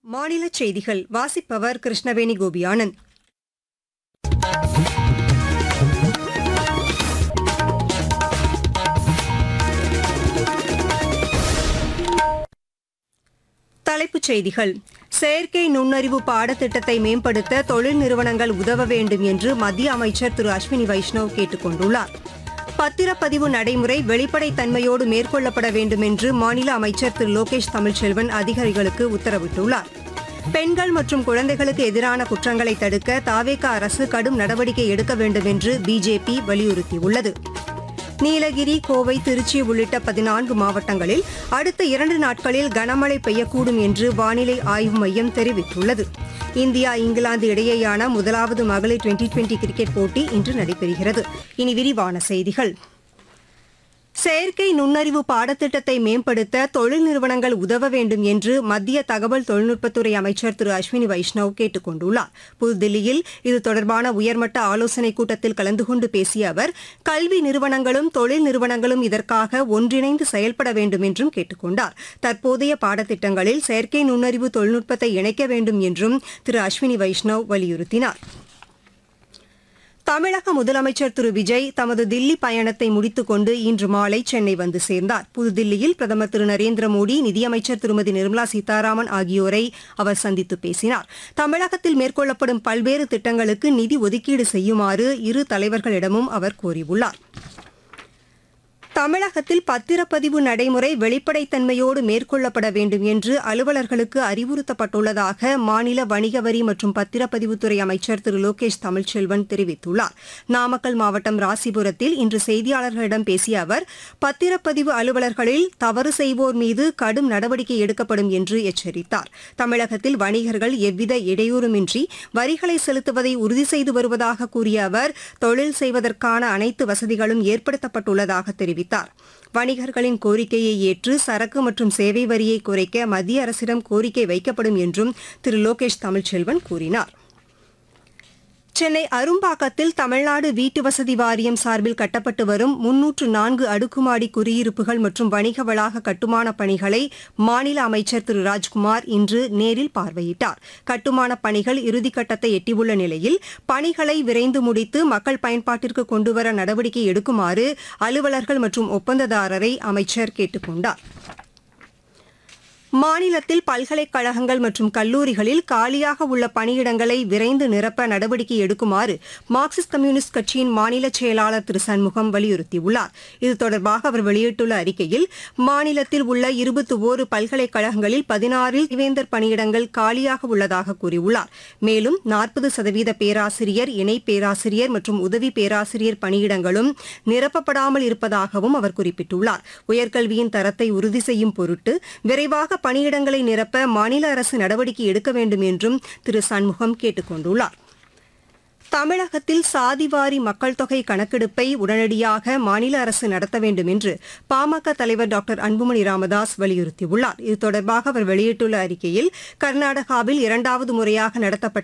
மாநில செய்திகள் வாசிப்பவர் கிருஷ்ணவேணி கோபியானந்த் தலைப்புச் செய்திகள் செயற்கை நுண்ணறிவு பாடத்திட்டத்தை மேம்படுத்த தொழில் நிறுவனங்கள் உதவ வேண்டும் என்று மத்திய அமைச்சர் திரு அஸ்வினி வைஷ்ணவ் கேட்டுக் கொண்டுள்ளார் பத்திரப்பதிவு நடைமுறை வெளிப்படைத்தன்மையோடு மேற்கொள்ளப்பட வேண்டும் என்று மாநில அமைச்சர் திரு லோகேஷ் தமிழ்ச்செல்வன் அதிகாரிகளுக்கு உத்தரவிட்டுள்ளார் பெண்கள் மற்றும் குழந்தைகளுக்கு எதிரான குற்றங்களை தடுக்க தாவேக அரசு கடும் நடவடிக்கை எடுக்க வேண்டும் என்று பிஜேபி வலியுறுத்தியுள்ளது நீலகிரி கோவை திருச்சி உள்ளிட்ட பதினான்கு மாவட்டங்களில் அடுத்த இரண்டு நாட்களில் கனமழை பெய்யக்கூடும் என்று வானிலை ஆய்வு மையம் தெரிவித்துள்ளது இந்தியா இங்கிலாந்து இடையேயான முதலாவது மகளிர் டுவெண்டி டுவெண்டி கிரிக்கெட் போட்டி இன்று நடைபெறுகிறது இனி விரிவான செய்திகள் செயற்கை நுண்ணறிவு பாடத்திட்டத்தை மேம்படுத்த தொழில் நிறுவனங்கள் உதவ வேண்டும் என்று மத்திய தகவல் தொழில்நுட்பத்துறை அமைச்சர் திரு அஸ்வினி வைஷ்ணவ் கேட்டுக் கொண்டுள்ளார் புதுதில்லியில் இது தொடர்பான உயர்மட்ட ஆலோசனைக் கூட்டத்தில் கலந்து கொண்டு பேசிய அவர் கல்வி நிறுவனங்களும் தொழில் நிறுவனங்களும் இதற்காக ஒன்றிணைந்து செயல்பட வேண்டும் என்றும் கேட்டுக் கொண்டார் தற்போதைய பாடத்திட்டங்களில் செயற்கை நுண்ணறிவு தொழில்நுட்பத்தை இணைக்க வேண்டும் என்றும் திரு அஸ்வினி வைஷ்ணவ் வலியுறுத்தினார் தமிழக முதலமைச்சர் திரு விஜய் தமது தில்லி பயணத்தை முடித்துக் கொண்டு இன்று மாலை சென்னை வந்து சேர்ந்தார் புதுதில்லியில் பிரதமர் திரு நரேந்திர மோடி நிதியமைச்சர் திருமதி நிர்மலா சீதாராமன் ஆகியோரை அவர் சந்தித்து பேசினார் தமிழகத்தில் மேற்கொள்ளப்படும் பல்வேறு திட்டங்களுக்கு நிதி ஒதுக்கீடு செய்யுமாறு இரு தலைவர்களிடமும் அவர் கோரியுள்ளார் தமிழகத்தில் பத்திரப்பதிவு நடைமுறை வெளிப்படைத்தன்மையோடு மேற்கொள்ளப்பட வேண்டும் என்று அலுவலர்களுக்கு அறிவுறுத்தப்பட்டுள்ளதாக மாநில வணிக வரி மற்றும் பத்திரப்பதிவுத்துறை அமைச்சர் திரு லோகேஷ் தமிழ்ச்செல்வன் தெரிவித்துள்ளார் நாமக்கல் மாவட்டம் ராசிபுரத்தில் இன்று செய்தியாளர்களிடம் பேசிய அவர் பத்திரப்பதிவு அலுவலர்களில் தவறு செய்வோர் மீது கடும் நடவடிக்கை எடுக்கப்படும் என்று எச்சரித்தார் தமிழகத்தில் வணிகர்கள் எவ்வித இடையூறுமின்றி வரிகளை செலுத்துவதை உறுதி செய்து வருவதாக கூறிய அவர் தொழில் செய்வதற்கான அனைத்து வசதிகளும் ஏற்படுத்தப்பட்டுள்ளதாக தெரிவித்தார் வணிகர்களின் கோரிக்கையை ஏற்று சரக்கு மற்றும் சேவை வரியை குறைக்க மத்திய அரசிடம் கோரிக்கை வைக்கப்படும் என்றும் திரு லோகேஷ் தமிழ்ச்செல்வன் கூறினார் சென்னை அரும்பாக்கத்தில் தமிழ்நாடு வீட்டு வசதி வாரியம் சார்பில் கட்டப்பட்டு வரும் முன்னூற்று நான்கு அடுக்குமாடி குடியிருப்புகள் மற்றும் வணிக வளாக கட்டுமான பணிகளை மாநில அமைச்சர் திரு ராஜ்குமார் இன்று நேரில் பார்வையிட்டார் கட்டுமான பணிகள் இறுதிக்கட்டத்தை எட்டியுள்ள நிலையில் பணிகளை விரைந்து முடித்து மக்கள் பயன்பாட்டிற்கு கொண்டுவர நடவடிக்கை எடுக்குமாறு அலுவலர்கள் மற்றும் ஒப்பந்ததாரரை அமைச்சர் கேட்டுக் கொண்டார் மாநிலத்தில் பல்கலைக்கழகங்கள் மற்றும் கல்லூரிகளில் காலியாக உள்ள பணியிடங்களை விரைந்து நிரப்ப நடவடிக்கை எடுக்குமாறு மார்க்சிஸ்ட் கம்யூனிஸ்ட் கட்சியின் மாநில செயலாளர் திரு சண்முகம் வலியுறுத்தியுள்ளார் இது தொடர்பாக அவர் வெளியிட்டுள்ள அறிக்கையில் மாநிலத்தில் உள்ள இருபத்தி ஓரு பல்கலைக்கழகங்களில் பதினாறில் திவேந்தர் பணியிடங்கள் காலியாக உள்ளதாக கூறியுள்ளார் மேலும் நாற்பது சதவீத பேராசிரியர் இணை பேராசிரியர் மற்றும் உதவி பேராசிரியர் பணியிடங்களும் நிரப்பப்படாமல் இருப்பதாகவும் அவர் குறிப்பிட்டுள்ளார் உயர்கல்வியின் தரத்தை உறுதி செய்யும் பொருட்டு விரைவாக பணியிடங்களை நிரப்ப மாநில அரசு நடவடிக்கை எடுக்க வேண்டும் என்றும் திரு சண்முகம் கேட்டுக் கொண்டுள்ளார் தமிழகத்தில் சாதிவாரி மக்கள் தொகை கணக்கெடுப்பை உடனடியாக மாநில அரசு நடத்த வேண்டும் என்று பாமக தலைவர் டாக்டர் அன்புமணி ராமதாஸ் வலியுறுத்தியுள்ளார் இது தொடர்பாக அவர் வெளியிட்டுள்ள அறிக்கையில் கர்நாடகாவில் இரண்டாவது முறையாக நடத்தப்பட்ட